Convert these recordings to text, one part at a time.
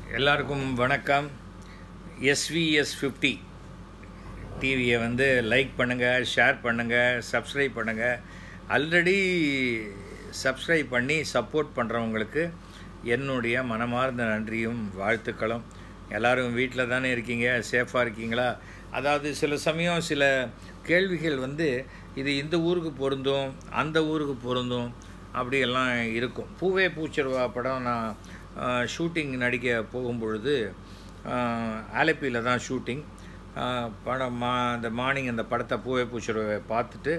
எல்லாருக்கும் வணக்கம் SVS fifty டிவியை வந்து லைக் பண்ணுங்கள் ஷேர் பண்ணுங்கள் சப்ஸ்கிரைப் பண்ணுங்கள் ஆல்ரெடி சப்ஸ்கிரைப் பண்ணி சப்போர்ட் பண்ணுறவங்களுக்கு என்னுடைய மனமார்ந்த நன்றியும் வாழ்த்துக்களும் எல்லாரும் வீட்டில் தானே இருக்கீங்க சேஃபாக இருக்கீங்களா அதாவது சில சமயம் சில கேள்விகள் வந்து இது இந்த ஊருக்கு பொருந்தும் அந்த ஊருக்கு பொருந்தும் அப்படியெல்லாம் இருக்கும் பூவே பூச்சருவா படம் நான் ஷூட்டிங் நடிக்க போகும்பொழுது ஆலப்பியில் தான் ஷூட்டிங் படம் மா அந்த மார்னிங் அந்த படத்தை பூவே பூச்சருவை பார்த்துட்டு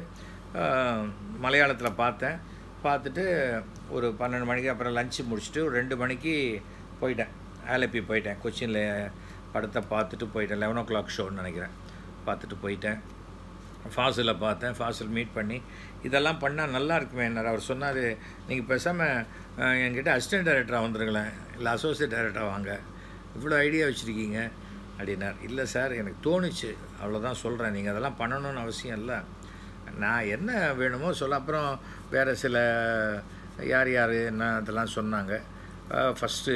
மலையாளத்தில் பார்த்தேன் பார்த்துட்டு ஒரு பன்னெண்டு மணிக்கு அப்புறம் லஞ்சு முடிச்சுட்டு ஒரு ரெண்டு மணிக்கு போயிட்டேன் ஆலப்பி போயிட்டேன் கொச்சினில் படத்தை பார்த்துட்டு போயிட்டேன் லெவன் ஓ கிளாக் ஷோன்னு நினைக்கிறேன் பார்த்துட்டு போயிட்டேன் ஃபாசிலை பார்த்தேன் ஃபாசில் மீட் பண்ணி இதெல்லாம் பண்ணால் நல்லா இருக்குமே என்ன அவர் சொன்னார் நீங்கள் பேசாமல் என்கிட்ட அசிஸ்டன்ட் டைரக்டராக வந்துருங்களேன் இல்லை அசோசியேட் டைரக்டராக வாங்க இவ்வளோ ஐடியா வச்சுருக்கீங்க அப்படின்னார் இல்லை சார் எனக்கு தோணுச்சு அவ்வளோதான் சொல்கிறேன் நீங்கள் அதெல்லாம் பண்ணணும்னு அவசியம் இல்லை நான் என்ன வேணுமோ சொல்ல அப்புறம் வேறு சில யார் யார் என்ன அதெல்லாம் சொன்னாங்க ஃபஸ்ட்டு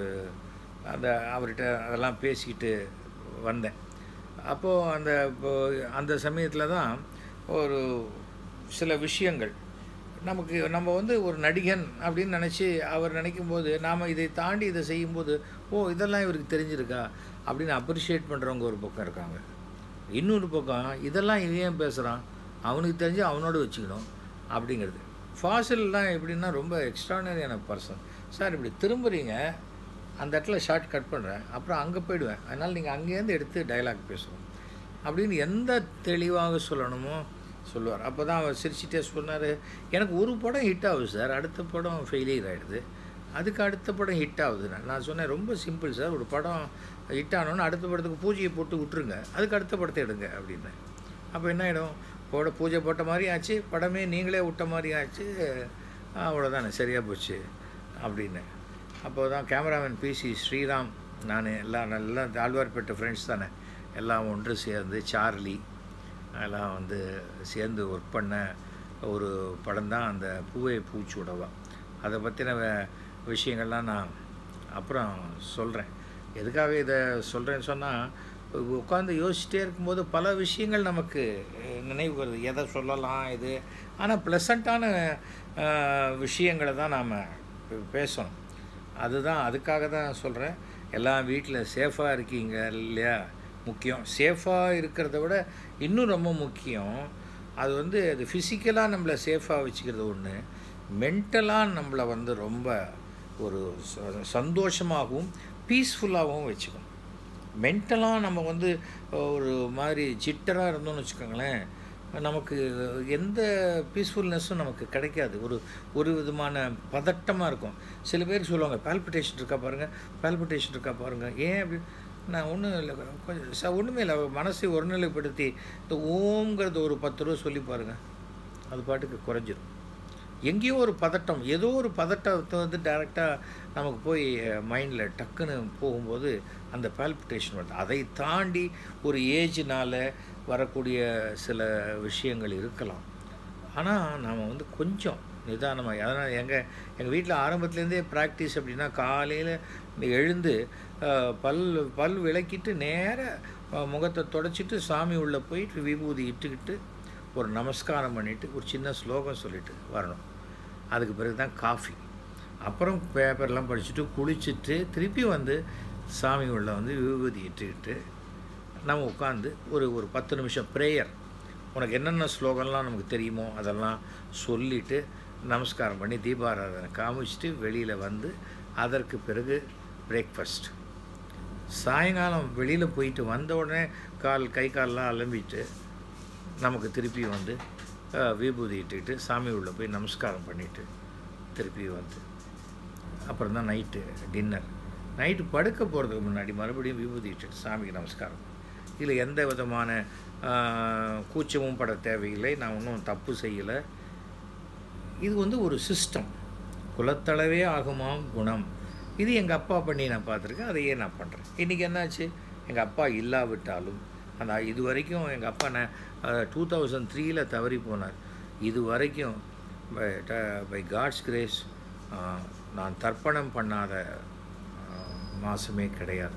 அந்த அவர்கிட்ட அதெல்லாம் பேசிக்கிட்டு வந்தேன் அப்போது அந்த அந்த சமயத்தில் தான் ஒரு சில விஷயங்கள் நமக்கு நம்ம வந்து ஒரு நடிகன் அப்படின்னு நினச்சி அவர் நினைக்கும் போது நாம் இதை தாண்டி இதை செய்யும்போது ஓ இதெல்லாம் இவருக்கு தெரிஞ்சிருக்கா அப்படின்னு அப்ரிஷியேட் பண்ணுறவங்க ஒரு பக்கம் இருக்காங்க இன்னொரு பக்கம் இதெல்லாம் இவன் ஏன் பேசுகிறான் அவனுக்கு தெரிஞ்சு அவனோட வச்சுக்கணும் அப்படிங்கிறது ஃபாசில்லாம் எப்படின்னா ரொம்ப எக்ஸ்ட்ரானரியான பர்சன் சார் இப்படி திரும்புகிறீங்க அந்த இடத்துல ஷார்ட் கட் பண்ணுறேன் அப்புறம் அங்கே போயிடுவேன் அதனால் நீங்கள் அங்கேருந்து எடுத்து டைலாக் பேசுவோம் அப்படின்னு எந்த தெளிவாக சொல்லணுமோ சொல்லுவார் அப்போ தான் அவர் சிரிச்சிட்டே சொன்னார் எனக்கு ஒரு படம் ஹிட் ஆகுது சார் அடுத்த படம் ஃபெயிலியர் ஆகிடுது அதுக்கு அடுத்த படம் ஹிட் ஆகுது நான் சொன்னேன் ரொம்ப சிம்பிள் சார் ஒரு படம் ஹிட் ஆனோன்னு அடுத்த படத்துக்கு பூஜையை போட்டு விட்டுருங்க அதுக்கு அடுத்த படத்தை எடுங்க அப்படின்னு அப்போ என்ன ஆகிடும் போட பூஜை போட்ட மாதிரி ஆச்சு படமே நீங்களே விட்ட மாதிரி ஆச்சு அவ்வளோதானே சரியாக போச்சு அப்படின்னு அப்போ தான் கேமராமேன் பிசி ஸ்ரீராம் நான் எல்லாம் நல்லா ஆழ்வார்பேட்டை ஃப்ரெண்ட்ஸ் தானே எல்லாம் ஒன்று சேர்ந்து சார்லி எல்லாம் வந்து சேர்ந்து ஒர்க் பண்ண ஒரு படம் தான் அந்த பூவை பூச்சூடவா அதை பற்றின விஷயங்கள்லாம் நான் அப்புறம் சொல்கிறேன் எதுக்காக இதை சொல்கிறேன்னு சொன்னால் உட்காந்து யோசிச்சிட்டே இருக்கும்போது பல விஷயங்கள் நமக்கு நினைவு வருது எதை சொல்லலாம் இது ஆனால் ப்ளசண்ட்டான விஷயங்களை தான் நாம் பேசணும் அதுதான் அதுக்காக தான் சொல்கிறேன் எல்லாம் வீட்டில் சேஃபாக இருக்கீங்க இல்லையா முக்கியம் சேஃபாக இருக்கிறத விட இன்னும் ரொம்ப முக்கியம் அது வந்து அது ஃபிசிக்கலாக நம்மளை சேஃபாக வச்சுக்கிறது ஒன்று மென்டலாக நம்மளை வந்து ரொம்ப ஒரு சந்தோஷமாகவும் பீஸ்ஃபுல்லாகவும் வச்சுக்கணும் மென்டலாக நம்ம வந்து ஒரு மாதிரி சிட்டராக இருந்தோம்னு வச்சுக்கோங்களேன் நமக்கு எந்த பீஸ்ஃபுல்னஸும் நமக்கு கிடைக்காது ஒரு ஒரு விதமான பதட்டமாக இருக்கும் சில பேர் சொல்லுவாங்க பால்பிட்டேஷன் இருக்கா பாருங்கள் பால்பிட்டேஷன் இருக்கா பாருங்கள் ஏன் அப்படி நான் ஒன்றும் இல்லை கொஞ்சம் ச ஒன்றுமே இல்லை மனசை ஒருநிலைப்படுத்தி இந்த ஓங்கிறது ஒரு பத்து ரூபா சொல்லி பாருங்கள் அது பாட்டுக்கு குறைஞ்சிரும் எங்கேயோ ஒரு பதட்டம் ஏதோ ஒரு பதட்டத்தை வந்து டைரெக்டாக நமக்கு போய் மைண்டில் டக்குன்னு போகும்போது அந்த பால்பிட்டேஷன் வருது அதை தாண்டி ஒரு ஏஜ்னால் வரக்கூடிய சில விஷயங்கள் இருக்கலாம் ஆனால் நாம் வந்து கொஞ்சம் நிதானமாக அதனால் எங்கள் எங்கள் வீட்டில் ஆரம்பத்துலேருந்தே ப்ராக்டிஸ் அப்படின்னா காலையில் எழுந்து பல் பல் விளக்கிட்டு நேராக முகத்தை தொடச்சிட்டு சாமி உள்ளே போயிட்டு விபூதி இட்டுக்கிட்டு ஒரு நமஸ்காரம் பண்ணிவிட்டு ஒரு சின்ன ஸ்லோகம் சொல்லிட்டு வரணும் அதுக்கு பிறகு தான் காஃபி அப்புறம் பேப்பர்லாம் படிச்சுட்டு குளிச்சுட்டு திருப்பி வந்து சாமி உள்ள வந்து விபூதி இட்டுக்கிட்டு நம்ம உட்காந்து ஒரு ஒரு பத்து நிமிஷம் ப்ரேயர் உனக்கு என்னென்ன ஸ்லோகம்லாம் நமக்கு தெரியுமோ அதெல்லாம் சொல்லிவிட்டு நமஸ்காரம் பண்ணி தீபாராதனை காமிச்சிட்டு வெளியில் வந்து அதற்கு பிறகு பிரேக்ஃபாஸ்ட் சாயங்காலம் வெளியில் போயிட்டு வந்த உடனே கால் கை கால்லாம் அலம்பிட்டு நமக்கு திருப்பி வந்து விபூதி இட்டுக்கிட்டு சாமி உள்ளே போய் நமஸ்காரம் பண்ணிவிட்டு திருப்பி வந்து அப்புறம் தான் நைட்டு டின்னர் நைட்டு படுக்க போகிறதுக்கு முன்னாடி மறுபடியும் விபூதி இட்டுட்டு சாமிக்கு நமஸ்காரம் இதில் எந்த விதமான கூச்சமும் பட தேவையில்லை நான் ஒன்றும் தப்பு செய்யலை இது வந்து ஒரு சிஸ்டம் குலத்தளவே ஆகுமாம் குணம் இது எங்கள் அப்பா பண்ணி நான் பார்த்துருக்கேன் அதையே நான் பண்ணுறேன் இன்றைக்கி என்னாச்சு எங்கள் அப்பா இல்லாவிட்டாலும் அந்த இது வரைக்கும் எங்கள் அப்பா நான் டூ தௌசண்ட் த்ரீயில் தவறி போனார் இது வரைக்கும் பை காட்ஸ் கிரேஸ் நான் தர்ப்பணம் பண்ணாத மாதமே கிடையாது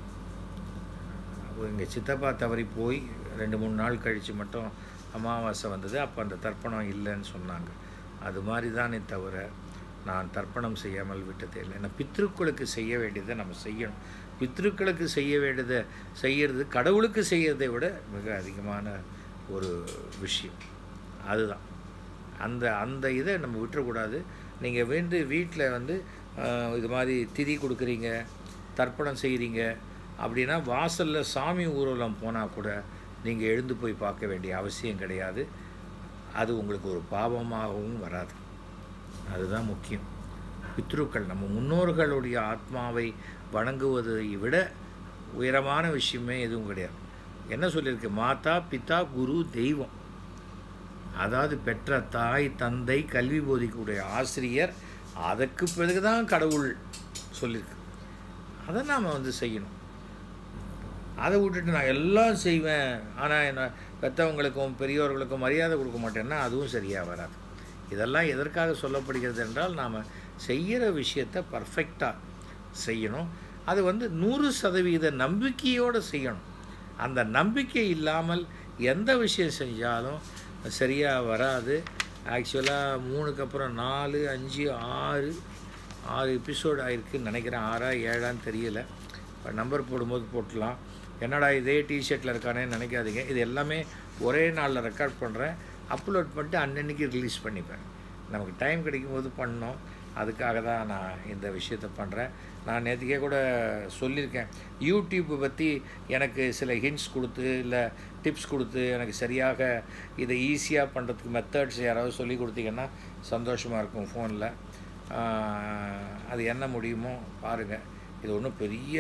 அப்போ எங்கள் சித்தப்பா தவறி போய் ரெண்டு மூணு நாள் கழித்து மட்டும் அமாவாசை வந்தது அப்போ அந்த தர்ப்பணம் இல்லைன்னு சொன்னாங்க அது மாதிரி தானே தவிர நான் தர்ப்பணம் செய்யாமல் விட்டதே இல்லை ஏன்னா பித்ருக்களுக்கு செய்ய வேண்டியதை நம்ம செய்யணும் பித்ருக்களுக்கு செய்ய வேண்டியதை செய்கிறது கடவுளுக்கு செய்யறதை விட மிக அதிகமான ஒரு விஷயம் அதுதான் அந்த அந்த இதை நம்ம விட்டுறக்கூடாது நீங்கள் வந்து வீட்டில் வந்து ஆஹ், இது மாதிரி திதி கொடுக்குறீங்க தர்ப்பணம் செய்கிறீங்க அப்படின்னா வாசலில் சாமி ஊர்வலம் போனால் கூட நீங்கள் எழுந்து போய் பார்க்க வேண்டிய அவசியம் கிடையாது அது உங்களுக்கு ஒரு பாவமாகவும் வராது அதுதான் முக்கியம் பித்ருக்கள் நம்ம முன்னோர்களுடைய ஆத்மாவை வணங்குவதை விட உயரமான விஷயமே எதுவும் கிடையாது என்ன சொல்லியிருக்கு மாதா பிதா குரு தெய்வம் அதாவது பெற்ற தாய் தந்தை கல்வி போதிக்கக்கூடிய ஆசிரியர் அதற்கு பிறகு தான் கடவுள் சொல்லியிருக்கு அதை நாம் வந்து செய்யணும் அதை விட்டுட்டு நான் எல்லாம் செய்வேன் ஆனால் என்ன பெற்றவங்களுக்கும் பெரியோர்களுக்கும் மரியாதை கொடுக்க மாட்டேன்னா அதுவும் சரியாக வராது இதெல்லாம் எதற்காக சொல்லப்படுகிறது என்றால் நாம் செய்கிற விஷயத்தை பர்ஃபெக்டாக செய்யணும் அது வந்து நூறு சதவீத நம்பிக்கையோடு செய்யணும் அந்த நம்பிக்கை இல்லாமல் எந்த விஷயம் செஞ்சாலும் சரியாக வராது ஆக்சுவலாக மூணுக்கு அப்புறம் நாலு அஞ்சு ஆறு ஆறு எபிசோடு ஆயிருக்குன்னு நினைக்கிறேன் ஆறா ஏழான்னு தெரியல இப்போ நம்பர் போடும்போது போட்டலாம் என்னடா இதே டிஷர்ட்டில் இருக்கானேன்னு நினைக்காதீங்க இது எல்லாமே ஒரே நாளில் ரெக்கார்ட் பண்ணுறேன் அப்லோட் பண்ணிட்டு அன்னன்னைக்கு ரிலீஸ் பண்ணிப்பேன் நமக்கு டைம் கிடைக்கும்போது பண்ணோம் அதுக்காக தான் நான் இந்த விஷயத்தை பண்ணுறேன் நான் நேற்றுக்கே கூட சொல்லியிருக்கேன் யூடியூப்பை பற்றி எனக்கு சில ஹிண்ட்ஸ் கொடுத்து இல்லை டிப்ஸ் கொடுத்து எனக்கு சரியாக இதை ஈஸியாக பண்ணுறதுக்கு மெத்தட்ஸ் யாராவது சொல்லி கொடுத்தீங்கன்னா சந்தோஷமாக இருக்கும் ஃபோனில் அது என்ன முடியுமோ பாருங்கள் இது ஒன்றும் பெரிய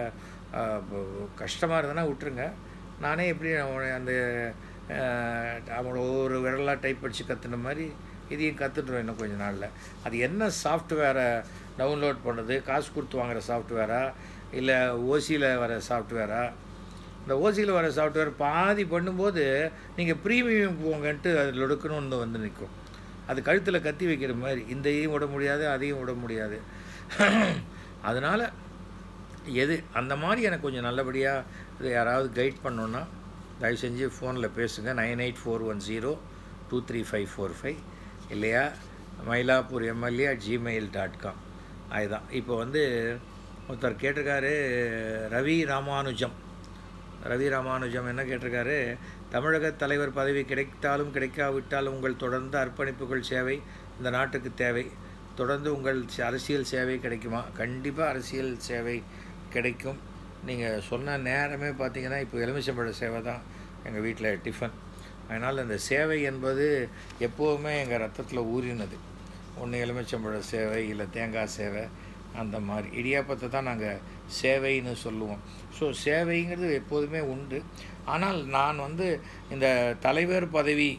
கஷ்டமாக இருந்ததுன்னா விட்டுருங்க நானே எப்படி அவனை அந்த ஆஹ், அவனோட ஒவ்வொரு விரலாக டைப் அடித்து கற்றுன மாதிரி இதையும் கற்றுட்டுருவேன் இன்னும் கொஞ்ச நாளில் அது என்ன சாஃப்ட்வேரை டவுன்லோட் பண்ணுறது காசு கொடுத்து வாங்குற சாஃப்ட்வேரா இல்லை ஓசியில் வர சாஃப்ட்வேரா இந்த ஓசியில் வர சாஃப்ட்வேர் பாதி பண்ணும்போது நீங்கள் ப்ரீமியம் போங்கன்ட்டு அதில் எடுக்கணும்னு வந்து நிற்கும் அது கழுத்தில் கத்தி வைக்கிற மாதிரி இந்த இதையும் விட முடியாது அதையும் விட முடியாது அதனால் எது அந்த மாதிரி எனக்கு கொஞ்சம் நல்லபடியாக இது யாராவது கைட் பண்ணோன்னா தயவு செஞ்சு ஃபோனில் பேசுங்க nine eight four one zero two three five four five இல்லையா Mylapore MLA Gmail dot com அதுதான் இப்போ வந்து ஒருத்தர் கேட்டிருக்காரு ரவி ராமானுஜம் ரவி ராமானுஜம் என்ன கேட்டிருக்காரு தமிழக தலைவர் பதவி கிடைத்தாலும் கிடைக்காவிட்டாலும் உங்கள் தொடர்ந்த அர்ப்பணிப்புகள் சேவை இந்த நாட்டுக்கு தேவை தொடர்ந்து உங்கள் ச- அரசியல் சேவை கிடைக்குமா கண்டிப்பாக அரசியல் சேவை கிடைக்கும் நீங்கள் சொன்ன நேரமே பார்த்தீங்கன்னா இப்போ எலுமிச்சம்பழ சேவை தான் எங்கள் வீட்டில் டிஃபன் அதனால் இந்த சேவை என்பது எப்போவுமே எங்கள் ரத்தத்தில் ஊறினது ஒன்று எலுமிச்சம்பழ சேவை இல்லை தேங்காய் சேவை அந்த மாதிரி இடியாப்பத்தை தான் நாங்கள் சேவைன்னு சொல்லுவோம் ஸோ சேவைங்கிறது எப்போதுமே உண்டு ஆனால் நான் வந்து இந்த தலைவர் பதவி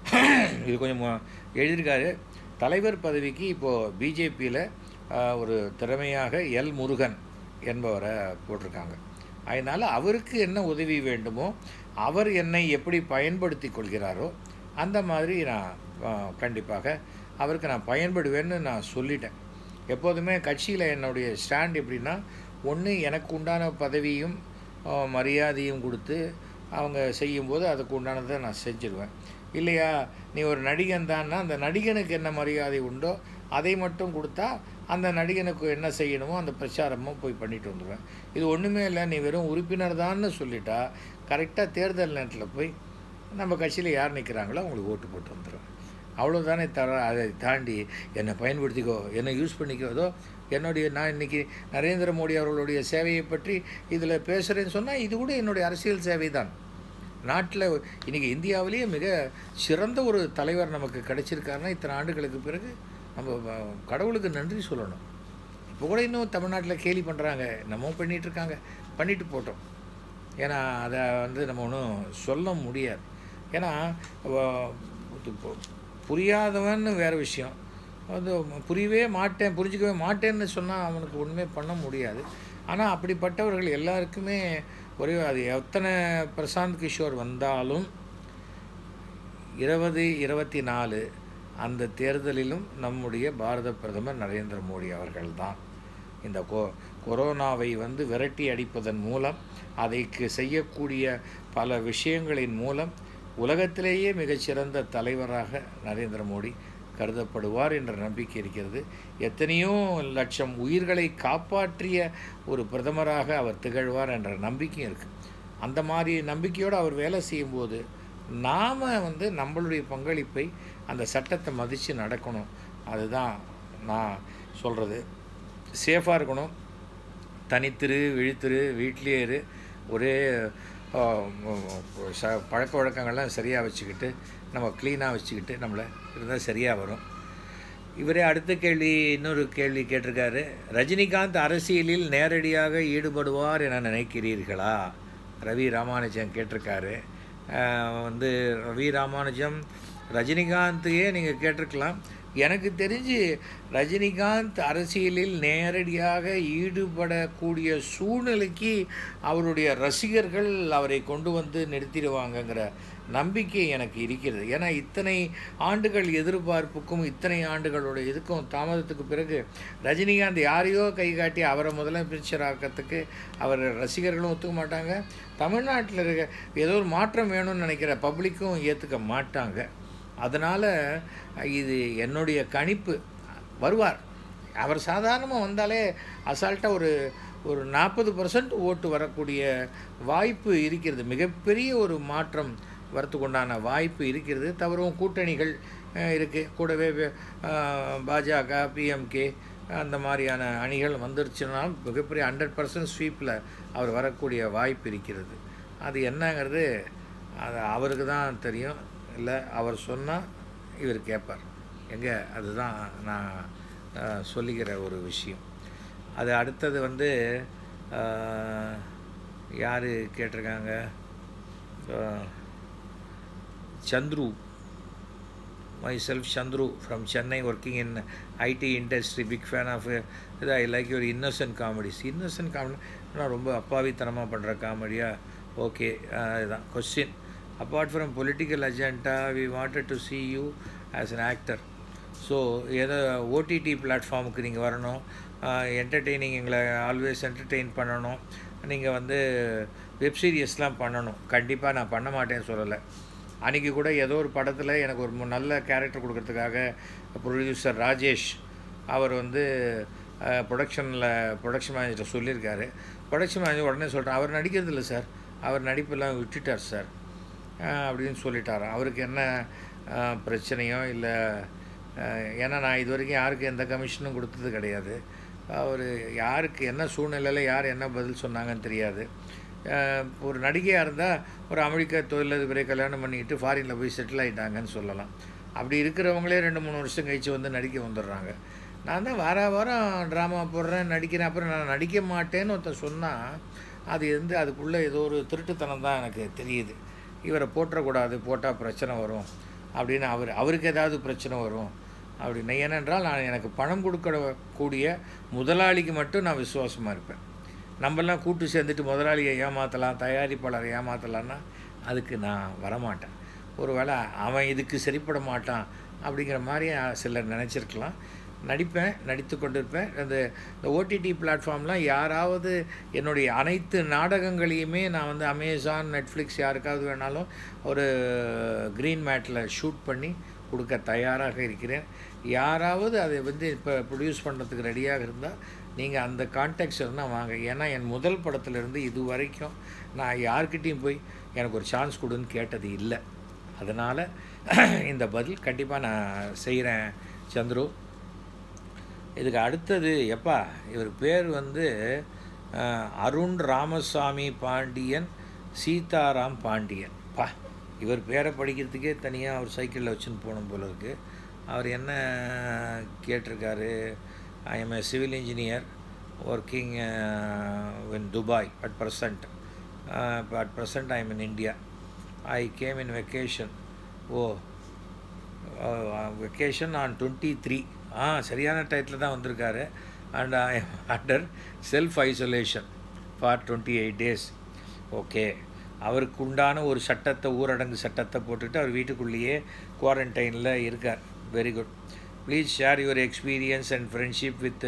இது கொஞ்சம் மு- எழுதியிருக்காரு தலைவர் பதவிக்கு இப்போது பிஜேபியில் ஒரு திறமையாக எல் முருகன் என்பவரை போட்டிருக்காங்க அதனால் அவருக்கு என்ன உதவி வேண்டுமோ அவர் என்னை எப்படி பயன்படுத்தி கொள்கிறாரோ அந்த மாதிரி நான் ஆ, கண்டிப்பாக அவருக்கு நான் பயன்படுவேன்னு நான் சொல்லிட்டேன் எப்போதுமே கட்சியில் என்னுடைய ஸ்டாண்ட் எப்படின்னா ஒன்று எனக்கு உண்டான பதவியும் ஆ, மரியாதையும் கொடுத்து அவங்க செய்யும்போது அதுக்கு உண்டானதை நான் செஞ்சிருவேன் இல்லையா நீ ஒரு நடிகன் தான்னா அந்த நடிகனுக்கு என்ன மரியாதை உண்டோ அதை மட்டும் கொடுத்தா அந்த நடிகனுக்கு என்ன செய்யணுமோ அந்த பிரச்சாரமும் போய் பண்ணிட்டு வந்துடுவேன் இது ஒன்றுமே இல்லை நீ வெறும் உறுப்பினர் தான்னு சொல்லிட்டா கரெக்டாக தேர்தல் நேரத்தில் போய் நம்ம கட்சியில் யார் நிற்கிறாங்களோ அவங்களுக்கு ஓட்டு போட்டு வந்துடுவேன் அவ்வளோதானே தர அதை தாண்டி என்னை பயன்படுத்திக்கோ என்னை யூஸ் பண்ணிக்கோ ஏதோ என்னுடைய நான் இன்னைக்கு நரேந்திர மோடி அவர்களுடைய சேவையை பற்றி இதில் பேசுகிறேன்னு சொன்னால் இது கூட என்னுடைய அரசியல் சேவை தான் நாட்டில் இன்றைக்கி இந்தியாவிலேயே மிக சிறந்த ஒரு தலைவர் நமக்கு கிடைச்சிருக்காருன்னா இத்தனை ஆண்டுகளுக்கு பிறகு நம்ம வ- கடவுளுக்கு நன்றி சொல்லணும் இப்போ கூட இன்னும் தமிழ்நாட்டில் கேலி பண்ணுறாங்க நம்ம பண்ணிட்டு இருக்காங்க பண்ணிட்டு போட்டோம் ஏன்னா அதை வந்து நம்ம ஒன்றும் சொல்ல முடியாது ஏன்னா வ- இது பு- புரியாதவன்னு வேறு விஷயம் வந்து புரியவே மாட்டேன் புரிஞ்சுக்கவே மாட்டேன்னு சொன்னால் அவனுக்கு ஒன்றுமே பண்ண முடியாது ஆனால் அப்படிப்பட்டவர்கள் எல்லாருக்குமே ஒரே அது எத்தனை பிரசாந்த் கிஷோர் வந்தாலும் இருபது இருபத்தி நாலு அந்த தேர்தலிலும் நம்முடைய பாரத பிரதமர் நரேந்திர மோடி அவர்கள்தான் இந்த கோ கொரோனாவை வந்து விரட்டி அடிப்பதன் மூலம் அதைக்கு செய்யக்கூடிய பல விஷயங்களின் மூலம் உலகத்திலேயே மிகச்சிறந்த தலைவராக நரேந்திர மோடி கருதப்படுவார் என்ற நம்பிக்கை இருக்கிறது எத்தனையோ லட்சம் உயிர்களை காப்பாற்றிய ஒரு பிரதமராக அவர் திகழ்வார் என்ற நம்பிக்கையும் இருக்குது அந்த மாதிரி நம்பிக்கையோடு அவர் வேலை செய்யும்போது நாம் வந்து நம்மளுடைய பங்களிப்பை அந்த சட்டத்தை மதித்து நடக்கணும் அதுதான் நான் சொல்கிறது சேஃபாக இருக்கணும் தனித்திரு விழித்திரு வீட்லேயே இரு ஒரே ஆ, ச பழக்க வழக்கங்கள்லாம் சரியாக வச்சுக்கிட்டு நம்ம க்ளீனாக வச்சுக்கிட்டு நம்மளை இருந்தால் சரியாக வரும் இவரே அடுத்த கேள்வி இன்னொரு கேள்வி கேட்டிருக்காரு ரஜினிகாந்த் அரசியலில் நேரடியாக ஈடுபடுவார் என நினைக்கிறீர்களா ரவி ராமானுஜம் கேட்டிருக்காரு ஆஹ் வந்து ரவி ராமானுஜம் ரஜினிகாந்தையே நீங்கள் கேட்டிருக்கலாம் எனக்கு தெரிஞ்சு ரஜினிகாந்த் அரசியலில் நேரடியாக ஈடுபடக்கூடிய சூழ்நிலைக்கு அவருடைய ரசிகர்கள் அவரை கொண்டு வந்து நிறுத்திடுவாங்கங்கிற நம்பிக்கை எனக்கு இருக்கிறது ஏன்னா இத்தனை ஆண்டுகள் எதிர்பார்ப்புக்கும் இத்தனை ஆண்டுகளோட இதுக்கும் தாமதத்துக்கு பிறகு ரஜினிகாந்த் யாரையோ கை காட்டி அவரை முதலமைச்சர் ஆக்கிறதுக்கு அவர் ரசிகர்களும் ஒத்துக்க மாட்டாங்க தமிழ்நாட்டில் இருக்க ஏதோ ஒரு மாற்றம் வேணும்னு நினைக்கிற பப்ளிக்கும் ஏற்றுக்க மாட்டாங்க அதனால் இது என்னுடைய கணிப்பு வருவார் அவர் சாதாரணமாக வந்தாலே அசால்ட்டாக ஒரு ஒரு நாற்பது பர்சன்ட் ஓட்டு வரக்கூடிய வாய்ப்பு இருக்கிறது மிகப்பெரிய ஒரு மாற்றம் வரத்துக்கு உண்டான வாய்ப்பு இருக்கிறது தவறும் கூட்டணிகள் இருக்குது கூடவே அஹ், பாஜக பிஎம்கே அந்த மாதிரியான அணிகள் வந்துருச்சுன்னா மிகப்பெரிய ஹண்ட்ரட் பர்சன்ட் ஸ்வீப்பில் அவர் வரக்கூடிய வாய்ப்பு இருக்கிறது அது என்னங்கிறது அது அவருக்கு தான் தெரியும் இல்லை அவர் சொன்னால் இவர் கேட்பார் எங்கே அதுதான் நான் அஹ், சொல்லிக்கிற ஒரு விஷயம் அது அடுத்தது வந்து யார் கேட்டிருக்காங்க அஹ், Chandru myself Chandru from Chennai working in IT industry big fan of uh, I like your innocent comedies innocent comedy நான் ரொம்ப அப்பாவித்தனமாக பண்ணுற காமெடியா ஓகே இதுதான் question apart from political agenda we wanted to see you as an actor so ஏதோ OTT பிளாட்ஃபார்முக்கு நீங்கள் வரணும் entertaining எங்களை ஆல்வேஸ் என்டர்டெயின் பண்ணணும் நீங்கள் வந்து வெப் சீரியஸ்லாம் பண்ணணும் கண்டிப்பாக நான் பண்ண மாட்டேன்னு சொல்லலை அன்றைக்கி கூட ஏதோ ஒரு படத்தில் எனக்கு ஒரு மு- நல்ல கேரக்டர் கொடுக்கறதுக்காக ப்ரொடியூசர் ராஜேஷ் அவர் வந்து ப்ரொடக்ஷனில் ப்ரொடக்ஷன் மேனேஜர் சொல்லியிருக்காரு ப்ரொடக்ஷன் மேனேஜர் உடனே சொல்கிறேன் அவர் நடிக்கிறது இல்லை சார் அவர் நடிப்பெல்லாம் விட்டுட்டார் சார் அஹ் அப்படின்னு சொல்லிட்டாராம் அவருக்கு என்ன அஹ், பிரச்சனையோ இல்லை ஏன்னா நான் இது வரைக்கும் யாருக்கும் எந்த கமிஷனும் கொடுத்தது கிடையாது அவர் யாருக்கு என்ன சூழ்நிலையில் யார் என்ன பதில் சொன்னாங்கன்னு தெரியாது அஹ், ஒரு நடிகையாக இருந்தால் ஒரு அமெரிக்க தொழிலதிபரை கல்யாணம் பண்ணிக்கிட்டு ஃபாரினில் போய் செட்டில் ஆகிட்டாங்கன்னு சொல்லலாம் அப்படி இருக்கிறவங்களே ரெண்டு மூணு வருஷம் கழித்து வந்து நடிக்க வந்துடுறாங்க நான் தான் வார வாரம் ட்ராமா போடுறேன் நடிக்கிறேன் அப்புறம் நான் நடிக்க மாட்டேன்னு ஒருத்தன் சொன்னால் அது வந்து அதுக்குள்ளே ஏதோ ஒரு திருட்டுத்தனம் தான் எனக்கு தெரியுது இவரை போட்டுறக்கூடாது போட்டால் பிரச்சனை வரும் அப்படின்னு அவர் அவருக்கு ஏதாவது பிரச்சனை வரும் அப்படின்னு ஏனென்றால் நான் எனக்கு பணம் கொடுக்கக்கூடிய முதலாளிக்கு மட்டும் நான் விசுவாசமாக இருப்பேன் நம்மெல்லாம் கூட்டு சேர்ந்துட்டு முதலாளியை ஏமாற்றலாம் தயாரிப்பாளரை ஏமாற்றலான்னா அதுக்கு நான் வரமாட்டேன் ஒருவேளை அவன் இதுக்கு சரிப்பட மாட்டான் அப்படிங்கிற மாதிரி சிலர் நினச்சிருக்கலாம் நடிப்பேன் நடித்து கொண்டிருப்பேன் அந்த இந்த ஓடிடி பிளாட்ஃபார்ம்லாம் யாராவது என்னுடைய அனைத்து நாடகங்களையுமே நான் வந்து அமேசான் நெட்ஃப்ளிக்ஸ் யாருக்காவது வேணாலும் ஒரு க்ரீன் மேட்டில் ஷூட் பண்ணி கொடுக்க தயாராக இருக்கிறேன் யாராவது அதை வந்து இப்போ ப்ரொடியூஸ் பண்ணுறதுக்கு ரெடியாக இருந்தால் நீங்கள் அந்த கான்டாக்ட்ஸ் இருந்தால் வாங்க ஏன்னா என் முதல் படத்துலேருந்து இது வரைக்கும் நான் யார்கிட்டேயும் போய் எனக்கு ஒரு சான்ஸ் கொடுன்னு கேட்டது இல்லை அதனால் இந்த பதில் கண்டிப்பாக நான் செய்கிறேன் சந்துரு இதுக்கு அடுத்தது எப்பா இவர் பேர் வந்து அஹ், அருண் ராமசாமி பாண்டியன் சீதாராம் பாண்டியன் பா இவர் பேரை படிக்கிறதுக்கே தனியாக அவர் சைக்கிளில் வச்சுன்னு போகணும் போல இருக்கு அவர் என்ன கேட்டிருக்காரு I am a civil engineer working in Dubai at present at present I am in India I came in vacation oh vacation on twenty three ஆ சரியான டயத்தில் தான் வந்திருக்காரு and I under self isolation for twenty eight days okay அவருக்கு உண்டான ஒரு சட்டத்தை ஊரடங்கு சட்டத்தை போட்டுட்டு அவர் வீட்டுக்குள்ளேயே குவாரண்டைனில் இருக்கார் very good please share your experience and friendship with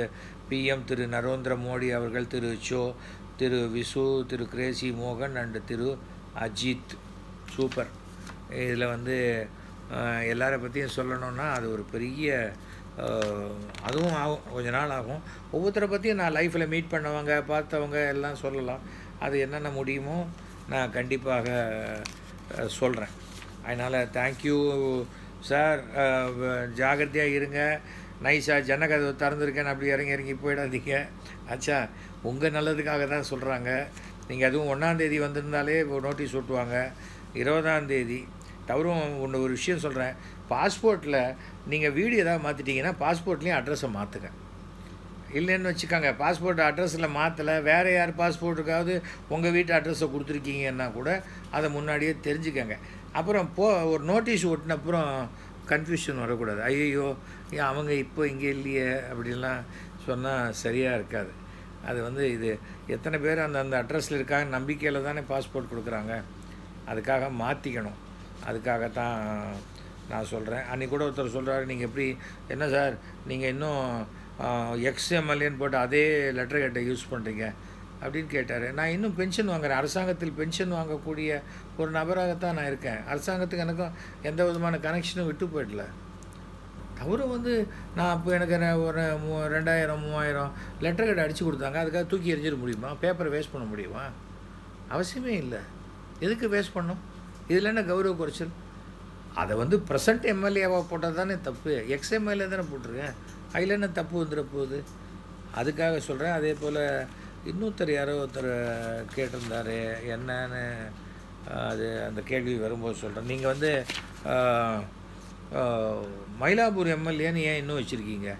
PM திரு நரேந்திர மோடி அவர்கள் திரு சோ திரு விசு திரு கிரேசி மோகன் அண்டு திரு அஜித் சூப்பர் இதில் வந்து அஹ், எல்லாரை பற்றியும் சொல்லணும்னா அது ஒரு பெரிய அஹ், அதுவும் ஆகும் கொஞ்ச நாள் ஆகும் ஒவ்வொருத்தரை பற்றியும் நான் லைஃப்பில் மீட் பண்ணவங்க பார்த்தவங்க எல்லாம் சொல்லலாம் அது என்னென்ன முடியுமோ நான் கண்டிப்பாக சொல்கிறேன் அதனால் தேங்க்யூ சார் ஜாகிரதையாக இருங்க நைஸாக ஜன்னகதவை திறந்துருக்கேன் அப்படி இறங்கி இறங்கி போயிடாதீங்க ஆச்சா உங்கள் நல்லதுக்காக தான் சொல்கிறாங்க நீங்கள் அதுவும் ஒன்றாந்தேதி வந்திருந்தாலே நோட்டீஸ் ஒட்டுவாங்க இருபதாந்தேதி தவறும் ஒன்று ஒரு விஷயம் சொல்கிறேன் பாஸ்போர்ட்டில் நீங்கள் வீடு ஏதாவது மாற்றிட்டீங்கன்னா பாஸ்போர்ட்லேயும் அட்ரஸை மாற்றுங்க இல்லைன்னு வச்சுக்கோங்க பாஸ்போர்ட் அட்ரஸில் மாற்றலை வேறு யார் பாஸ்போர்ட்டுக்காவது உங்கள் வீட்டு அட்ரஸை கொடுத்துருக்கீங்கன்னா கூட அதை முன்னாடியே தெரிஞ்சுக்கங்க அப்புறம் போ ஒரு நோட்டீஸ் ஒட்டினப்புறம் கன்ஃபியூஷன் வரக்கூடாது ஐயோ ஏன் அவங்க இப்போ இங்கே இல்லையே அப்படின்லாம் சொன்னால் சரியாக இருக்காது அது வந்து இது எத்தனை பேர் அந்த அந்த அட்ரஸில் இருக்காங்க நம்பிக்கையில் தானே பாஸ்போர்ட் கொடுக்குறாங்க அதுக்காக மாற்றிக்கணும் அதுக்காகத்தான் நான் சொல்கிறேன் அன்றைக்கி கூட ஒருத்தர் சொல்கிறாரு நீங்கள் எப்படி என்ன சார் நீங்கள் இன்னும் எக்ஸ்எம்எல்ஏன்னு போட்டு அதே லெட்டர் கேட்டை யூஸ் பண்ணுறீங்க அப்படின்னு கேட்டார் நான் இன்னும் பென்ஷன் வாங்குறேன் அரசாங்கத்தில் பென்ஷன் வாங்கக்கூடிய ஒரு நபராகத்தான் நான் இருக்கேன் அரசாங்கத்துக்கு எனக்கும் எந்த விதமான கனெக்ஷனும் விட்டு போயிடல தவிர வந்து நான் அப்போ எனக்கு ந- ஒரு மூ ரெண்டாயிரம் மூவாயிரம் லெட்டர் கேட் அடித்து கொடுத்தாங்க அதுக்காக தூக்கி எறிஞ்சிட முடியுமா பேப்பரை வேஸ்ட் பண்ண முடியுமா அவசியமே இல்லை எதுக்கு வேஸ்ட் பண்ணணும் இதில் என்ன கௌரவ குறைச்சல் அதை வந்து ப்ரெசன்ட் எம்எல்ஏவாக போட்டால் தானே தப்பு எக்ஸ் எம்எல்ஏ தானே போட்டிருக்கேன் அதில் என்ன தப்பு வந்துட போகுது அதுக்காக சொல்கிறேன் அதே போல் இன்னொருத்தர் யாரோ ஒருத்தர் கேட்டிருந்தாரு என்னன்னு அது அந்த கேள்வி வரும்போது சொல்கிறேன் நீங்கள் வந்து ஆஹ், ஆஹ், மயிலாப்பூர் எம்எல்ஏன்னு ஏன் இன்னும் வச்சுருக்கீங்க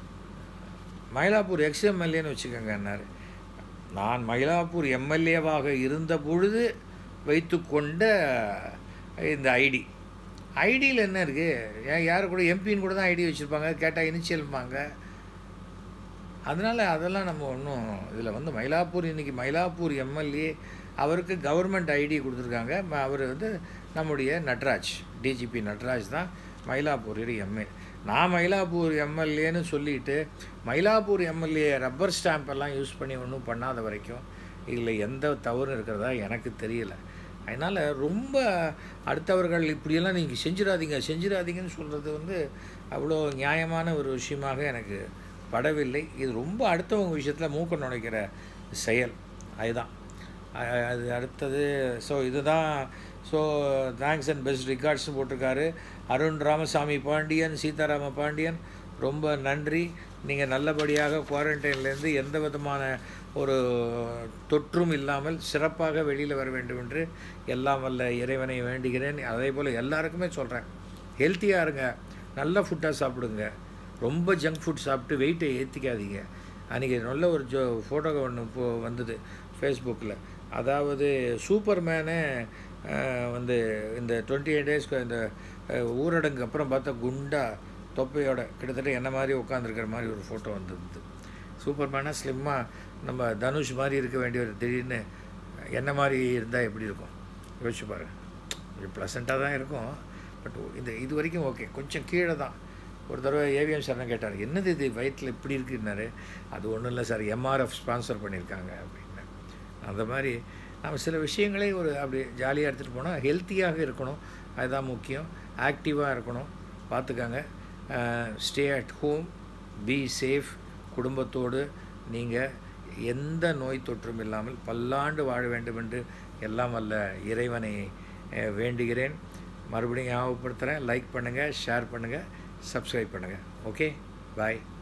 மயிலாப்பூர் எக்ஸ் எம்எல்ஏன்னு வச்சுக்கோங்கன்னாரு நான் மயிலாப்பூர் எம்எல்ஏவாக இருந்த பொழுது வைத்துக்கொண்ட இந்த ஐடி ஐடியில் என்ன இருக்குது ஏன் யார் கூட எம்பின்னு கூட தான் ஐடி வச்சுருப்பாங்க கேட்டால் இனிஷியல்பாங்க அதனால் அதெல்லாம் நம்ம ஒன்றும் இதில் வந்து மயிலாப்பூர் இன்றைக்கி மயிலாப்பூர் எம்எல்ஏ அவருக்கு கவர்மெண்ட் ஐடி கொடுத்துருக்காங்க ம- அவர் வந்து நம்முடைய நட்ராஜ் டிஜிபி நட்ராஜ் தான் மயிலாப்பூருடைய எம்ஏ நான் மயிலாப்பூர் எம்எல்ஏன்னு சொல்லிட்டு மயிலாப்பூர் எம்எல்ஏ ரப்பர் ஸ்டாம்ப் எல்லாம் யூஸ் பண்ணி ஒன்றும் பண்ணாத வரைக்கும் இதில் எந்த தவறும் இருக்கிறதா எனக்கு தெரியல அதனால் ரொம்ப அடுத்தவர்கள் இப்படியெல்லாம் நீங்கள் செஞ்சிடாதீங்க செஞ்சிடாதீங்கன்னு சொல்கிறது வந்து அவ்வளோ நியாயமான ஒரு விஷயமாக எனக்கு படவில்லை இது ரொம்ப அடுத்தவங்க விஷயத்தில் மூக்க நுழைக்கிற செயல் அதுதான் அ- அது அடுத்தது ஸோ இதுதான் ஸோ தேங்க்ஸ் அண்ட் பெஸ்ட் ரிகார்ட்ஸ்னு போட்டிருக்காரு அருண் ராமசாமி பாண்டியன் சீதாராம பாண்டியன் ரொம்ப நன்றி நீங்கள் நல்லபடியாக குவாரண்டைன்லேருந்து எந்த விதமான ஒரு தொற்றும் இல்லாமல் சிறப்பாக வெளியில் வர வேண்டும் என்று எல்லாம் வல்ல இறைவனை வேண்டுகிறேன் அதே போல் எல்லாருக்குமே சொல்கிறேன் ஹெல்த்தியாக இருங்க நல்ல ஃபுட்டாக சாப்பிடுங்க ரொம்ப ஜங்க் ஃபுட் சாப்பிட்டு வெயிட்டை ஏற்றிக்காதீங்க அன்றைக்கி நல்ல ஒரு ஜோ ஃபோட்டோ ஒன்று இப்போ வந்தது ஃபேஸ்புக்கில் அதாவது சூப்பர்மேனே அஹ், வந்து இந்த டுவெண்ட்டி எயிட் டேஸ்க்கு இந்த அஹ், ஊரடங்கு அப்புறம் பார்த்தா குண்டா தொப்பையோட கிட்டத்தட்ட என்ன மாதிரி உட்காந்துருக்கிற மாதிரி ஒரு ஃபோட்டோ வந்திருந்தது சூப்பர்மேனாக ஸ்லிம்மாக நம்ம தனுஷ் மாதிரி இருக்க வேண்டிய ஒரு திடீர்னு என்ன மாதிரி இருந்தால் எப்படி இருக்கும் யோசிச்சு பாருங்க கொஞ்சம் ப்ளசண்ட்டாக தான் இருக்கும் பட் இந்த இது வரைக்கும் ஓகே கொஞ்சம் கீழே தான் ஒரு தடவை ஏவிஎம் சார்னு கேட்டார் என்னது இது வயிற்றில் இப்படி இருக்குன்னாரு அது ஒன்றும் இல்லை சார் எம்ஆர்எஃப் ஸ்பான்சர் பண்ணியிருக்காங்க அப்படின்னு அந்த மாதிரி நம்ம சில விஷயங்களை ஒரு அப்படி ஜாலியாக எடுத்துகிட்டு போனால் ஹெல்த்தியாக இருக்கணும் அதுதான் முக்கியம் ஆக்டிவாக இருக்கணும் பார்த்துக்கங்க stay at home be safe குடும்பத்தோடு நீங்கள் எந்த நோய் தொற்றும் இல்லாமல் பல்லாண்டு வாழ வேண்டும் என்று எல்லாம் வல்ல இறைவனை அஹ், வேண்டுகிறேன் மறுபடியும் ஞாபகப்படுத்துகிறேன் லைக் பண்ணுங்கள் ஷேர் பண்ணுங்கள் சப்ஸ்கிரைப் பண்ணுங்கள் ஓகே பாய்